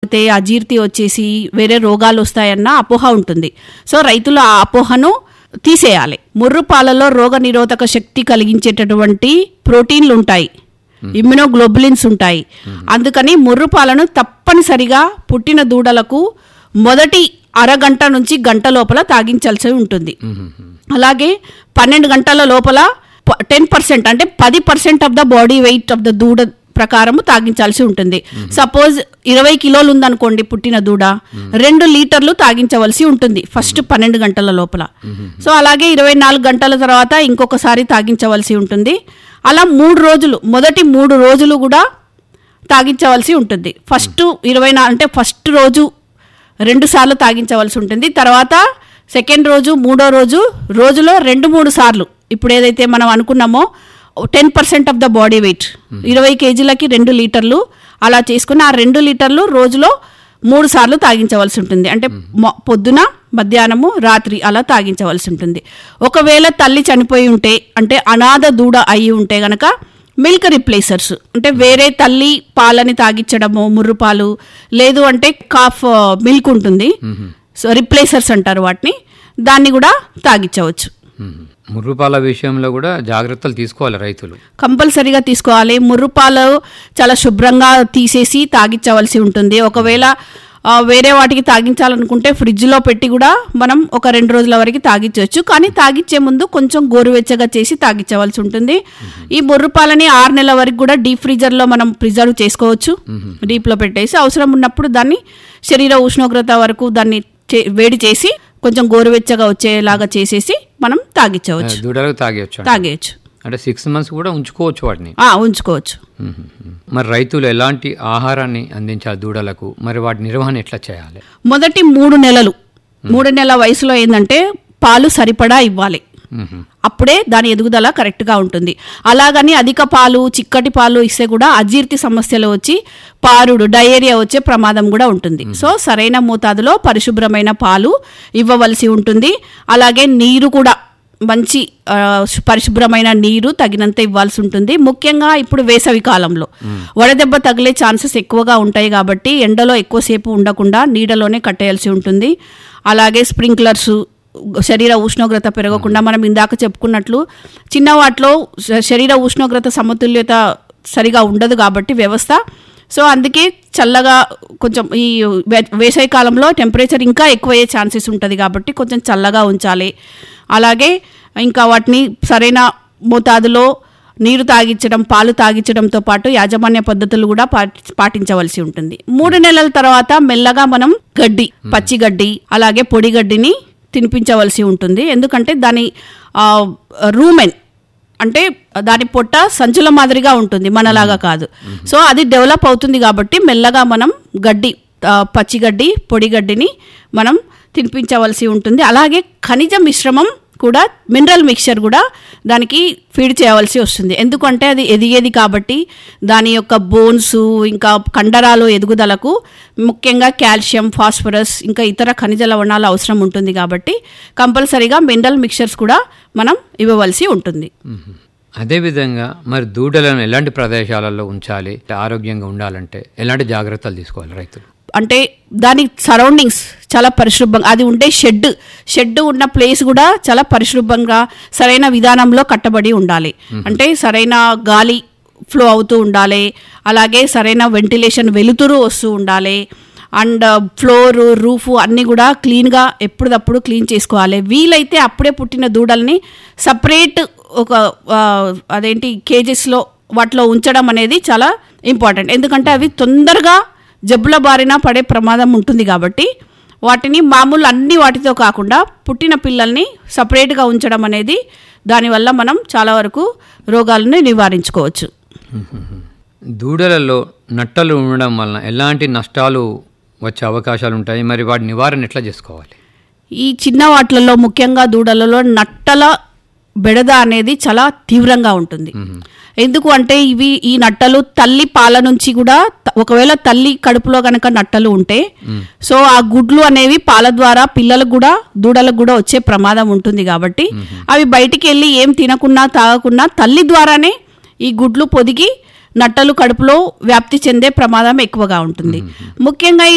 అయితే అజీర్తి వచ్చేసి వేరే రోగాలు వస్తాయన్న అపోహ ఉంటుంది సో రైతులు ఆ అపోహను తీసేయాలి ముర్రు పాలలో రోగ నిరోధక శక్తి కలిగించేటటువంటి ప్రోటీన్లు ఉంటాయి ఇమ్యునోగ్లోబులిన్స్ ఉంటాయి అందుకని ముర్రు పాలను తప్పనిసరిగా పుట్టిన దూడలకు మొదటి అరగంట నుంచి గంట లోపల తాగించాల్సి ఉంటుంది అలాగే పన్నెండు గంటల లోపల టెన్ పర్సెంట్ అంటే పది percent of the body weight of the దూడ ప్రకారము తాగించాల్సి ఉంటుంది సపోజ్ ఇరవై కిలోలు ఉందనుకోండి పుట్టిన దూడ రెండు లీటర్లు తాగించవలసి ఉంటుంది ఫస్ట్ పన్నెండు గంటల లోపల సో అలాగే ఇరవై నాలుగు గంటల తర్వాత ఇంకొకసారి తాగించవలసి ఉంటుంది అలా మూడు రోజులు మొదటి మూడు రోజులు కూడా తాగించవలసి ఉంటుంది ఫస్ట్ ఇరవై నా అంటే ఫస్ట్ రోజు రెండు సార్లు తాగించవలసి ఉంటుంది తర్వాత సెకండ్ రోజు మూడో రోజు రోజులో రెండు మూడు సార్లు ఇప్పుడు ఏదైతే మనం అనుకున్నామో ten percent of the body weight ఇరవై కేజీలకి రెండు లీటర్లు అలా చేసుకుని ఆ రెండు లీటర్లు రోజులో మూడు సార్లు తాగించవలసి ఉంటుంది అంటే మొ- పొద్దున మధ్యాహ్నము రాత్రి అలా తాగించవలసి ఉంటుంది ఒకవేళ తల్లి చనిపోయి ఉంటే అంటే అనాథ దూడ అయి ఉంటే గనక మిల్క్ రిప్లేసర్స్ అంటే వేరే తల్లి పాలని తాగించడము ముర్రు పాలు లేదు అంటే కాఫ్ మిల్క్ ఉంటుంది సో రిప్లేసర్స్ అంటారు వాటిని దాన్ని కూడా తాగించవచ్చు మ్మ్. ముర్రుపాల విషయంలో కూడా జాగ్రత్తలు తీసుకోవాలి రైతులు కంపల్సరీగా తీసుకోవాలి ముర్రు పాలు చాలా శుభ్రంగా తీసేసి తాగించవలసి ఉంటుంది ఒకవేళ ఆ, వేరే వాటికి తాగించాలనుకుంటే ఫ్రిడ్జ్లో పెట్టి కూడా మనం ఒక రెండు రోజుల వరకు తాగించవచ్చు కానీ తాగించే ముందు కొంచెం గోరువెచ్చగా చేసి తాగించవలసి ఉంటుంది ఈ ముర్రు పాలని ఆరు నెలల వరకు కూడా డీప్ ఫ్రీజర్లో మనం ప్రిజర్వ్ చేసుకోవచ్చు డీప్లో పెట్టేసి అవసరం ఉన్నప్పుడు దాన్ని శరీర ఉష్ణోగ్రత వరకు దాన్ని చే- వేడి చేసి కొంచెం గోరువెచ్చగా వచ్చేలాగా చేసేసి మనం తాగించవచ్చు దూడలకు తాగేయచ్చు తాగేయచ్చు అంటే సిక్స్ మంత్స్ కూడా ఉంచుకోవచ్చు వాటిని ఆ, ఉంచుకోవచ్చు మ్మ్. మరి రైతులు ఎలాంటి ఆహారాన్ని అందించాలి దూడలకు మరి వాటి నిర్వహణ ఎట్లా చేయాలి మొదటి మూడు నెలలు మూడు నెలల వయసులో ఏంటంటే పాలు సరిపడా ఇవ్వాలి మ్మ్. అప్పుడే దాని ఎదుగుదల కరెక్ట్గా ఉంటుంది అలాగని అధిక పాలు చిక్కటి పాలు ఇస్తే కూడా అజీర్తి సమస్యలు వచ్చి పారుడు డయేరియా వచ్చే ప్రమాదం కూడా ఉంటుంది సో సరైన మోతాదులో పరిశుభ్రమైన పాలు ఇవ్వవలసి ఉంటుంది అలాగే నీరు కూడా మంచి ఆ, శు- పరిశుభ్రమైన నీరు తగినంత ఇవ్వాల్సి ఉంటుంది ముఖ్యంగా ఇప్పుడు వేసవి కాలంలో వడదెబ్బ తగిలే ఛాన్సెస్ ఎక్కువగా ఉంటాయి కాబట్టి ఎండలో ఎక్కువసేపు ఉండకుండా నీడలోనే కట్టేయాల్సి ఉంటుంది అలాగే స్ప్రింక్లర్స్ శరీర ఉష్ణోగ్రత పెరగకుండా మనం ఇందాక చెప్పుకున్నట్లు చిన్న వాటిలో శ- శరీర ఉష్ణోగ్రత సమతుల్యత సరిగా ఉండదు కాబట్టి వ్యవస్థ సో అందుకే చల్లగా కొంచెం ఈ వే- వేసవి కాలంలో టెంపరేచర్ ఇంకా ఎక్కువయ్యే ఛాన్సెస్ ఉంటుంది కాబట్టి కొంచెం చల్లగా ఉంచాలి అలాగే ఇంకా వాటిని సరైన మోతాదులో నీరు తాగించడం పాలు తాగించడంతో పాటు యాజమాన్య పద్ధతులు కూడా పాటి- పాటించవలసి ఉంటుంది మూడు నెలల తర్వాత మెల్లగా మనం గడ్డి పచ్చి గడ్డి అలాగే పొడి గడ్డిని తినిపించవలసి ఉంటుంది ఎందుకంటే దాని ఆ, రూమెన్ అంటే దాని పొట్ట సంచుల మాదిరిగా ఉంటుంది మనలాగా కాదు సో అది డెవలప్ అవుతుంది కాబట్టి మెల్లగా మనం గడ్డి ఆ, పచ్చి గడ్డి పొడి గడ్డిని మనం తినిపించవలసి ఉంటుంది అలాగే ఖనిజ మిశ్రమం కూడా మినరల్ మిక్చర్ కూడా దానికి ఫీడ్ చేయవలసి వస్తుంది ఎందుకంటే అది ఎదిగేది కాబట్టి దాని యొక్క బోన్స్ ఇంకా కండరాలు ఎదుగుదలకు ముఖ్యంగా కాల్షియం ఫాస్ఫరస్ ఇంకా ఇతర ఖనిజ లవణాలు అవసరం ఉంటుంది కాబట్టి కంపల్సరీగా మినరల్ మిక్చర్స్ కూడా మనం ఇవ్వవలసి ఉంటుంది మ్మ్. అదేవిధంగా మరి దూడలను ఎలాంటి ప్రదేశాలలో ఉంచాలి ఆరోగ్యంగా ఉండాలంటే ఎలాంటి జాగ్రత్తలు తీసుకోవాలి రైతులు అంటే దాని సరౌండింగ్స్ చాలా పరిశుభ్రంగా అది ఉండే షెడ్ షెడ్ ఉన్న ప్లేస్ కూడా చాలా పరిశుభ్రంగా సరైన విధానంలో కట్టబడి ఉండాలి అంటే సరైన గాలి ఫ్లో అవుతూ ఉండాలి అలాగే సరైన వెంటిలేషన్ వెలుతురు వస్తూ ఉండాలి అండ్ ఫ్లోర్ రూఫ్ అన్నీ కూడా క్లీన్గా ఎప్పటికప్పుడు క్లీన్ చేసుకోవాలి వీలైతే అప్పుడే పుట్టిన దూడల్ని సపరేట్ ఒక ఆ, అదేంటి కేజెస్లో వాటిలో ఉంచడం అనేది చాలా ఇంపార్టెంట్ ఎందుకంటే అవి తొందరగా జబ్బుల బారిన పడే ప్రమాదం ఉంటుంది కాబట్టి వాటిని మామూలు అన్ని వాటితో కాకుండా పుట్టిన పిల్లల్ని సపరేట్గా ఉంచడం అనేది దానివల్ల మనం చాలా వరకు రోగాలను నివారించుకోవచ్చు దూడలలో నట్టలు ఉండడం వలన ఎలాంటి నష్టాలు వచ్చే అవకాశాలు ఉంటాయి మరి వాటి నివారణ ఎట్లా చేసుకోవాలి ఈ చిన్న వాటిలలో ముఖ్యంగా దూడలలో నట్టల బెడద అనేది చాలా తీవ్రంగా ఉంటుంది ఎందుకు అంటే ఇవి ఈ నట్టలు తల్లి పాల నుంచి కూడా త- ఒకవేళ తల్లి కడుపులో గనక నట్టలు ఉంటే సో ఆ గుడ్లు అనేవి పాల ద్వారా పిల్లలకు కూడా దూడలకు కూడా వచ్చే ప్రమాదం ఉంటుంది కాబట్టి అవి బయటికి వెళ్ళి ఏం తినకున్నా తాగకున్నా తల్లి ద్వారానే ఈ గుడ్లు పొదిగి నట్టలు కడుపులో వ్యాప్తి చెందే ప్రమాదం ఎక్కువగా ఉంటుంది ముఖ్యంగా ఈ